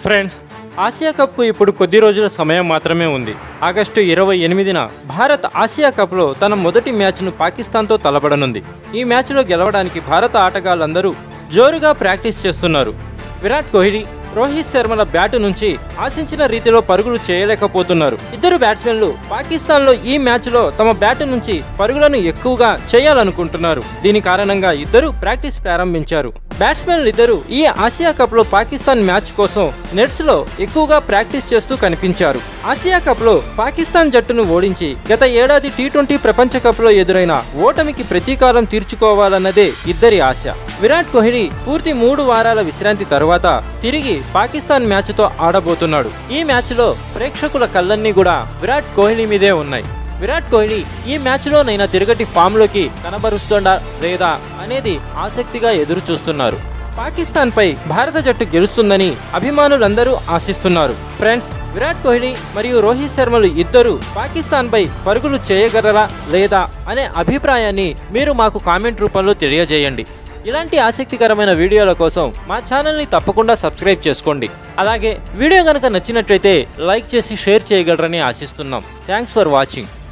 friends Asia కప్కు ఇప్పుడు కొద్ది రోజుల సమయం మాత్రమే ఉంది ఆగస్టు ఇరవై ఎనిమిదిన భారత్ ఆసియా కప్లో తన మొదటి మ్యాచ్ను పాకిస్తాన్తో తలపడనుంది ఈ మ్యాచ్లో గెలవడానికి భారత ఆటగాళ్లందరూ జోరుగా ప్రాక్టీస్ చేస్తున్నారు విరాట్ కోహ్లీ రోహిత్ శర్మల బ్యాటు నుంచి ఆశించిన రీతిలో పరుగులు చేయలేకపోతున్నారు ఇద్దరు బ్యాట్స్మెన్లు పాకిస్తాన్లో ఈ మ్యాచ్లో తమ బ్యాటు నుంచి పరుగులను ఎక్కువగా చేయాలనుకుంటున్నారు దీని కారణంగా ఇద్దరు ప్రాక్టీస్ ప్రారంభించారు బ్యాట్స్మెన్లు ఇద్దరు ఈ ఆసియా కప్లో పాకిస్తాన్ మ్యాచ్ కోసం నెట్స్లో ఎక్కువగా ప్రాక్టీస్ చేస్తూ కనిపించారు ఆసియా కప్లో పాకిస్తాన్ జట్టును ఓడించి గత ఏడాది టీ ట్వంటీ ప్రపంచ కప్లో ఎదురైన ఓటమికి ప్రతీకారం తీర్చుకోవాలన్నదే ఇద్దరి ఆశ విరాట్ కోహ్లీ పూర్తి మూడు వారాల విశ్రాంతి తరువాత తిరిగి పాకిస్తాన్ మ్యాచ్తో ఆడబోతున్నాడు ఈ మ్యాచ్లో ప్రేక్షకుల కళ్ళన్నీ కూడా విరాట్ కోహ్లీ మీదే ఉన్నాయి విరాట్ కోహ్లీ ఈ మ్యాచ్లోనైనా తిరగటి ఫామ్లోకి కనబరుస్తుందా లేదా అనేది ఆసక్తిగా ఎదురు చూస్తున్నారు పాకిస్తాన్పై భారత జట్టు గెలుస్తుందని అభిమానులందరూ ఆశిస్తున్నారు ఫ్రెండ్స్ విరాట్ కోహ్లీ మరియు రోహిత్ శర్మలు ఇద్దరు పాకిస్తాన్పై పరుగులు చేయగలరా లేదా అనే అభిప్రాయాన్ని మీరు మాకు కామెంట్ రూపంలో తెలియజేయండి ఇలాంటి ఆసక్తికరమైన వీడియోల కోసం మా ఛానల్ని తప్పకుండా సబ్స్క్రైబ్ చేసుకోండి అలాగే వీడియో కనుక నచ్చినట్లయితే లైక్ చేసి షేర్ చేయగలరని ఆశిస్తున్నాం థ్యాంక్స్ ఫర్ వాచింగ్